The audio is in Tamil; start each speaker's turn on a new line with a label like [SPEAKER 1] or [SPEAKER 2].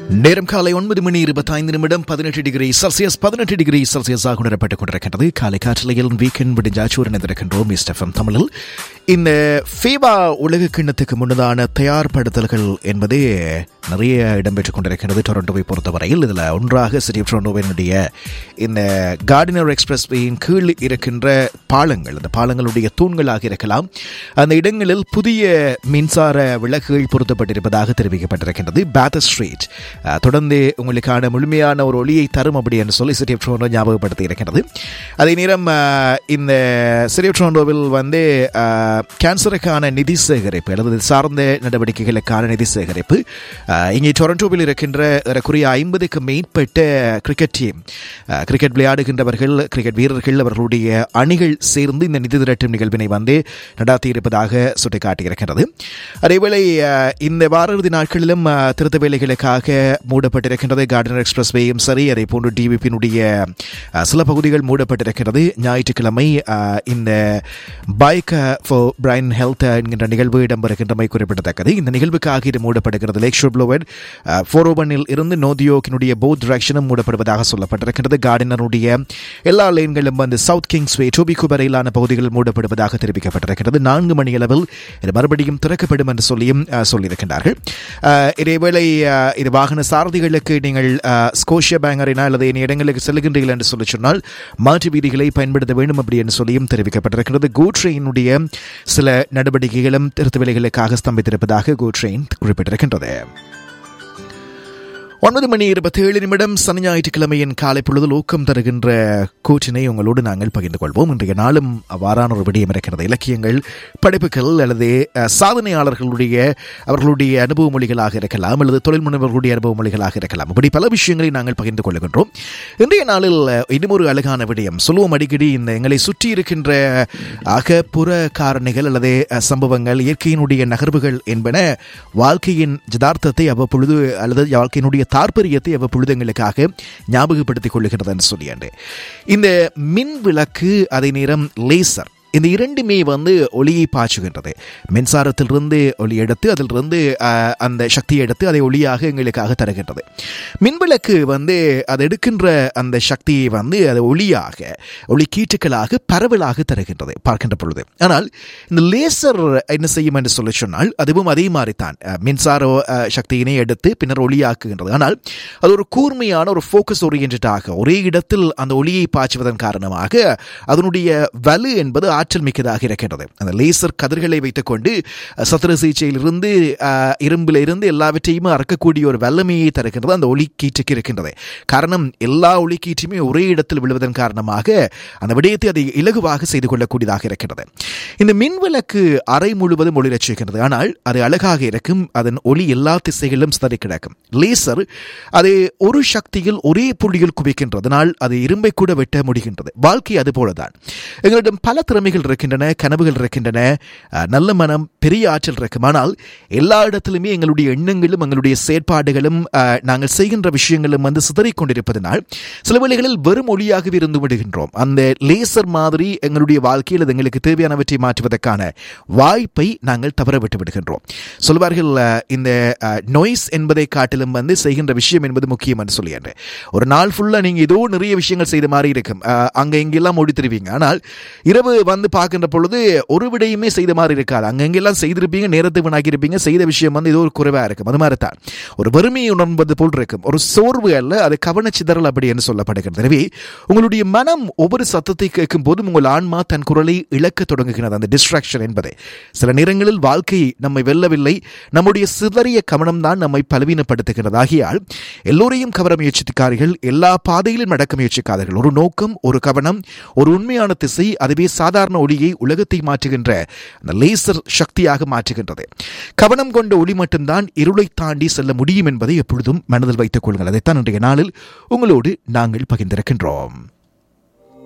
[SPEAKER 1] நேரம் காலை ஒன்பது மணி இருபத்தைந்து நிமிடம் பதினெட்டு டிகிரி செல்சியஸ் பதினெட்டு டிகிரி செல்சியஸாக உணரப்பட்டுக் கொண்டிருக்கின்றது காலை காற்றலையில் வீக்கெண்ட் விடிஞ்சாச்சூர் இணைந்திருக்கின்றோம் மிஸ்டஃபம் தமிழில் இந்த ஃபீபா உலக கிண்ணத்துக்கு முன்னதான தயார்படுத்தல்கள் என்பது நிறைய இடம்பெற்றுக் கொண்டிருக்கிறது டொரண்டோவை பொறுத்தவரையில் இதில் ஒன்றாக சிட்டி ஆஃப் டொரண்டோவினுடைய இந்த கார்டினர் எக்ஸ்பிரஸ் வேயின் கீழ் இருக்கின்ற பாலங்கள் அந்த பாலங்களுடைய தூண்களாக இருக்கலாம் அந்த இடங்களில் புதிய மின்சார விளக்குகள் பொருத்தப்பட்டிருப்பதாக தெரிவிக்கப்பட்டிருக்கின்றது பேத்த ஸ்ட்ரீட் அஹ், தொடர்ந்து உங்களுக்கான முழுமையான ஒரு ஒளியை தரும் அப்படி என்று சொல்லி சிட்டி ஆஃப் டொரண்டோ ஞாபகப்படுத்தி இருக்கின்றது அதே நேரம் அஹ், இந்த சிட்டி ஆஃப் டொரண்டோவில் வந்து அஹ், கேன்சருக்கான நிதி சேகரிப்பு அல்லது இது சார்ந்த நடவடிக்கைகளுக்கான நிதி சேகரிப்பு அஹ், இங்கே டொரண்டோவில் இருக்கின்ற ஏறக்குறைய ஐம்பதுக்கு மேற்பட்ட கிரிக்கெட் டீம் அஹ், கிரிக்கெட் விளையாடுகின்றவர்கள் கிரிக்கெட் வீரர்கள் அவர்களுடைய அணிகள் சேர்ந்து இந்த நிதி திரட்டும் நிகழ்வினை வந்து நடாத்தி இருப்பதாக சுட்டிக்காட்டியிருக்கிறது அதேவேளை அஹ், இந்த வார இறுதி நாட்களிலும் அஹ், திருத்த வேலைகளுக்காக மூடப்பட்டிருக்கின்றது கார்டனர் எக்ஸ்பிரஸ் வேயும் சரி அதே போன்று டிவிபியினுடைய சில பகுதிகள் மூடப்பட்டிருக்கிறது ஞாயிற்றுக்கிழமை அஹ், இந்த பைக் ஃபார் பிரைன் ஹெல்த் என்கின்ற நிகழ்வு இடம்பெறுகின்றமை குறிப்பிடத்தக்கது இந்த நிகழ்வுக்காக இது மூடப்படுகிறது லேக் ஷோர் ப்ளோவர்ட் ஃபோர் ஓவனில் இருந்து நோதியோக்கினுடைய போத் டிரெக்ஷனும் மூடப்படுவதாக சொல்லப்பட்டிருக்கிறது கார்டினருடைய எல்லா லேன்களும் வந்து சவுத் கிங்ஸ் வே டோபிக்கு வரையிலான பகுதிகள் மூடப்படுவதாக தெரிவிக்கப்பட்டிருக்கிறது நான்கு மணி அளவில் இது மறுபடியும் திறக்கப்படும் என்று சொல்லியும் அஹ், சொல்லியிருக்கின்றார்கள் அஹ், இதேவேளை அஹ், இது வாகன சாரதிகளுக்கு நீங்கள் அஹ், ஸ்கோஷியா பேங்க் அரினா அல்லது இனி இடங்களுக்கு செல்கின்றீர்கள் என்று சொல்லி சொன்னால் மாற்று வீதிகளை பயன்படுத்த வேண்டும் அப்படி என்று சொல்லியும் தெரிவிக்கப்பட்டிருக்கிறது கோ ட்ரெயினுடைய சில நடவடிக்கைகளும் திருத்த வேலைகளுக்காக ஸ்தம்பித்திருப்பதாக கோ ட்ரெயின் குறிப்பிட்டிருக்கின்றது ஒன்பது மணி இருபத்தி ஏழு நிமிடம் சனி ஞாயிற்றுக்கிழமையின் காலை பொழுதில் ஊக்கம் தருகின்ற கூற்றினை உங்களோடு நாங்கள் பகிர்ந்து கொள்வோம் இன்றைய நாளும் அவ்வாறான ஒரு விடயம் இருக்கிறது இலக்கியங்கள் படைப்புகள் அல்லது அஹ், சாதனையாளர்களுடைய அவர்களுடைய அனுபவ மொழிகளாக இருக்கலாம் அல்லது தொழில் முனைவர்களுடைய அனுபவ மொழிகளாக இருக்கலாம் இப்படி பல விஷயங்களை நாங்கள் பகிர்ந்து கொள்கின்றோம் இன்றைய நாளில் அஹ், இன்னும் ஒரு அழகான விடயம் சொல்லுவோம் அடிக்கடி இந்த எங்களை சுற்றி இருக்கின்ற அகப்புற காரணிகள் அல்லது அஹ், சம்பவங்கள் இயற்கையினுடைய நகர்வுகள் என்பன வாழ்க்கையின் ஜதார்த்தத்தை அவ்வப்பொழுது அல்லது வாழ்க்கையினுடைய தாற்பரியத்தை அவ்வப்பொழுது எங்களுக்காக ஞாபகப்படுத்திக் கொள்ளுகிறது என்று சொல்லியாண்டு இந்த மின் விளக்கு அதே நேரம் லேசர் இந்த இரண்டுமே வந்து ஒளியை பாய்ச்சுகின்றது மின்சாரத்திலிருந்து ஒளி எடுத்து அதிலிருந்து அஹ், அந்த சக்தியை எடுத்து அதை ஒளியாக எங்களுக்காக தருகின்றது மின்விளக்கு வந்து அது எடுக்கின்ற அந்த சக்தியை வந்து அது ஒளியாக ஒளி கீற்றுக்களாக பரவலாக தருகின்றது பார்க்கின்ற பொழுது ஆனால் இந்த லேசர் என்ன செய்யும் என்று சொல்லி சொன்னால் அதுவும் அதே மாதிரி தான் அஹ், மின்சார அஹ், சக்தியினை எடுத்து பின்னர் ஒளியாக்குகின்றது ஆனால் அது ஒரு கூர்மையான ஒரு ஃபோக்கஸ் ஓரியன்டாக ஒரே இடத்தில் அந்த ஒளியை பாய்ச்சுவதன் காரணமாக அதனுடைய வலு என்பது ஆற்றல் மிக்கதாக இருக்கின்றது அந்த லேசர் கதிர்களை வைத்துக்கொண்டு அஹ், சத்திர சிகிச்சையிலிருந்து அஹ், இரும்பில் இருந்து எல்லாவற்றையும் அறக்கக்கூடிய ஒரு வல்லமையை தருகின்றது அந்த ஒளி கீற்றுக்கு இருக்கின்றது காரணம் எல்லா ஒளி கீற்றுமே ஒரே இடத்தில் விழுவதன் காரணமாக அந்த விடயத்தை அதை இலகுவாக செய்து கொள்ளக்கூடியதாக இருக்கின்றது இந்த மின்விளக்கு அறை முழுவதும் ஒளிரச் செய்கின்றது ஆனால் அது அழகாக இருக்கும் அதன் ஒளி எல்லா திசைகளிலும் சிதறி கிடக்கும் லேசர் அது ஒரு சக்தியில் ஒரே புள்ளியில் குவிக்கின்றதனால் அது இரும்பை கூட வெட்ட முடிகின்றது வாழ்க்கை அது போலதான் எங்களிடம் பல திறமைகள் இருக்கின்றன கனவுகள் இருக்கின்றன அஹ், நல்ல மனம் பெரிய ஆற்றல் இருக்கும் ஆனால் எல்லா இடத்திலுமே எங்களுடைய எண்ணங்களும் எங்களுடைய செயற்பாடுகளும் அஹ், நாங்கள் செய்கின்ற விஷயங்களும் வந்து சிதறிக் கொண்டிருப்பதனால் சில வேளைகளில் வெறும் ஒளியாகவே இருந்து விடுகின்றோம் அந்த லேசர் மாதிரி எங்களுடைய வாழ்க்கையில் அது எங்களுக்கு தேவையானவற்றை மாற்றுவதற்கான வாய்ப்பை நாங்கள் தவற விட்டு விடுகின்றோம் சொல்வார்கள் அஹ், இந்த நொய்ஸ் என்பதை காட்டிலும் வந்து செய்கின்ற விஷயம் என்பது முக்கியம் என்று சொல்லியாண்டு ஒரு நாள் ஃபுல்லாக நீங்கள் ஏதோ நிறைய விஷயங்கள் செய்த மாதிரி இருக்கும் அஹ், அங்க இங்கெல்லாம் ஓடி தருவீங்க ஆனால் இரவு வந்து பார்க்கின்ற பொழுது ஒரு விடையுமே செய்த மாதிரி இருக்காது அங்கெங்கெல்லாம் செய்திருப்பீங்க நேரத்தை வீணாக்கி இருப்பீங்க செய்த விஷயம் வந்து ஏதோ ஒரு குறைவாக இருக்கும் அது மாதிரி தான் ஒரு வறுமையை உணர்வது போல் இருக்கும் ஒரு சோர்வு அல்ல அது கவனச்சிதறல் அப்படி என்று சொல்லப்படுகிறது எனவே உங்களுடைய மனம் ஒவ்வொரு சத்தத்தை கேட்கும் போதும் உங்கள் ஆன்மா தன் குரலை இழக்க தொடங்குகிறது அந்த டிஸ்ட்ராக்ஷன் என்பது சில நேரங்களில் வாழ்க்கை நம்மை வெல்லவில்லை நம்முடைய சிதறிய கவனம் தான் நம்மை பலவீனப்படுத்துகிறது ஆகியால் எல்லோரையும் கவர முயற்சிக்கார்கள் எல்லா பாதையிலும் நடக்க முயற்சிக்காதீர்கள் ஒரு நோக்கம் ஒரு கவனம் ஒரு உண்மையான திசை அதுவே சாதாரண ஒளியை உலகத்தை மாற்றுகின்ற அந்த லேசர் சக்தியாக மாற்றுகின்றது கவனம் கொண்ட ஒளி மட்டும்தான் இருளை தாண்டி செல்ல முடியும் என்பதை எப்பொழுதும் மனதில் வைத்துக் கொள்ளுங்கள் அதைத்தான் இன்றைய நாளில் உங்களோடு நாங்கள் பகிர்ந்திருக்கின்றோம்